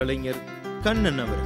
கலைஞர் கண்ணன் அவர்கள்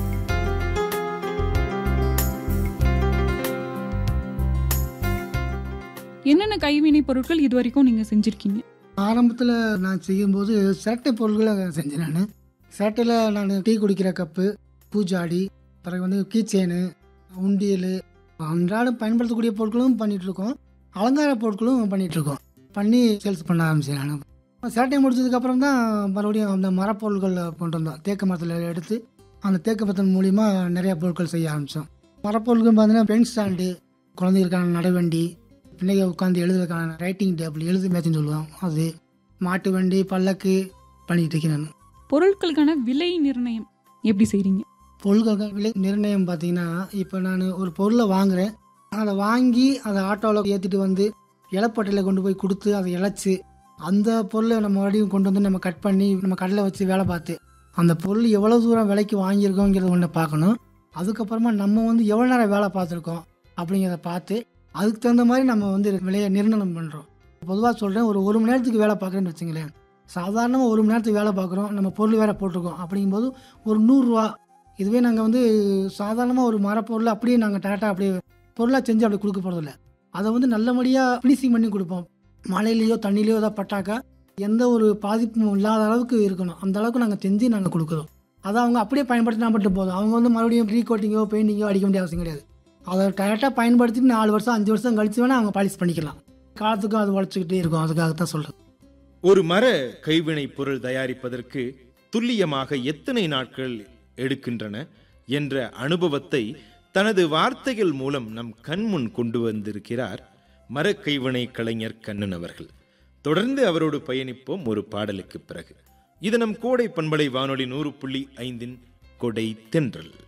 என்னென்ன கைவினை பொருட்கள் இது வரைக்கும் நீங்க செஞ்சிருக்கீங்க ஆரம்பத்தில் நான் செய்யும்போது சிரட்டை பொருள்களை செஞ்சேன் நான் சிரட்டையில் நான் டீ குடிக்கிற கப்பு பூஜாடி பிறகு வந்து கீச்செயின் உண்டியல் அன்றாடம் பயன்படுத்தக்கூடிய பொருட்களும் பண்ணிட்டு இருக்கோம் அலங்கார பொருட்களும் பண்ணிட்டு இருக்கோம் பண்ணி சேல்ஸ் பண்ண ஆரம்பிச்சேன் நான் சிரட்டை முடிச்சதுக்கப்புறம் தான் மறுபடியும் அந்த மரப்பொருட்கள் கொண்டு வந்தோம் தேக்கு மரத்தில் எடுத்து அந்த தேக்கு மரத்தின் மூலிமா நிறைய பொருட்கள் செய்ய ஆரம்பித்தோம் மரப்பொருட்கள் பார்த்தீங்கன்னா பென் ஸ்டாண்டு குழந்தைகளுக்கான நடைவண்டி பிள்ளைங்க உட்காந்து எழுதுறதுக்கான ரைட்டிங் டேபிள் எழுது மேட்ச்னு சொல்லுவோம் அது மாட்டு வண்டி பல்லக்கு பண்ணிட்டு இருக்கேன் நான் பொருட்களுக்கான விலை நிர்ணயம் எப்படி செய்றீங்க பொருட்களுக்கு விலை நிர்ணயம் பார்த்தீங்கன்னா இப்போ நான் ஒரு பொருளை வாங்குறேன் அதை வாங்கி அதை ஆட்டோவில் ஏற்றிட்டு வந்து இலப்பட்டையில் கொண்டு போய் கொடுத்து அதை இழைச்சி அந்த பொருளை நம்ம மறுபடியும் கொண்டு வந்து நம்ம கட் பண்ணி நம்ம கடையில் வச்சு வேலை பார்த்து அந்த பொருள் எவ்வளோ தூரம் விலைக்கு வாங்கியிருக்கோங்கிறத ஒன்று பார்க்கணும் அதுக்கப்புறமா நம்ம வந்து எவ்வளோ நேரம் வேலை பார்த்துருக்கோம் அப்படிங்கிறத பார்த்து அதுக்கு தகுந்த மாதிரி நம்ம வந்து விலையை நிர்ணயம் பண்ணுறோம் பொதுவாக சொல்கிறேன் ஒரு ஒரு மணி நேரத்துக்கு வேலை பார்க்குறேன்னு வச்சுங்களேன் சாதாரணமாக ஒரு மணி நேரத்துக்கு வேலை பார்க்குறோம் நம்ம பொருள் வேற போட்டிருக்கோம் அப்படிங்கும்போது ஒரு நூறுரூவா இதுவே நாங்கள் வந்து சாதாரணமாக ஒரு மரப்பொருள் அப்படியே நாங்கள் டேரெக்டாக அப்படியே பொருளாக செஞ்சு அப்படி கொடுக்க போகிறதில்ல அதை வந்து நல்லபடியாக ஃபினிஷிங் பண்ணி கொடுப்போம் மழையிலையோ தண்ணியிலையோ ஏதாவது பட்டாக்கா எந்த ஒரு பாதிப்பும் இல்லாத அளவுக்கு இருக்கணும் அந்த அளவுக்கு நாங்கள் செஞ்சு நாங்கள் கொடுக்குறோம் அதை அவங்க அப்படியே பயன்படுத்தினா மட்டும் போதும் அவங்க வந்து மறுபடியும் ரீ கோட்டிங்கோ பெயிண்டிங்கோ அடிக்க வேண்டிய அவசியம் கிடையாது அதை கரெக்டாக பயன்படுத்திட்டு நாலு வருஷம் அஞ்சு வருஷம் கழிச்சு வேணால் அவங்க பாலிஷ் பண்ணிக்கலாம் காலத்துக்கும் அது உழைச்சிக்கிட்டே இருக்கும் அதுக்காக தான் சொல்கிறேன் ஒரு மர கைவினை பொருள் தயாரிப்பதற்கு துல்லியமாக எத்தனை நாட்கள் எடுக்கின்றன என்ற அனுபவத்தை தனது வார்த்தைகள் மூலம் நம் கண்முன் கொண்டு வந்திருக்கிறார் மர கைவினை கலைஞர் கண்ணன் அவர்கள் தொடர்ந்து அவரோடு பயணிப்போம் ஒரு பாடலுக்கு பிறகு இது நம் கோடை பண்பலை வானொலி நூறு புள்ளி ஐந்தின் கொடை தென்றல்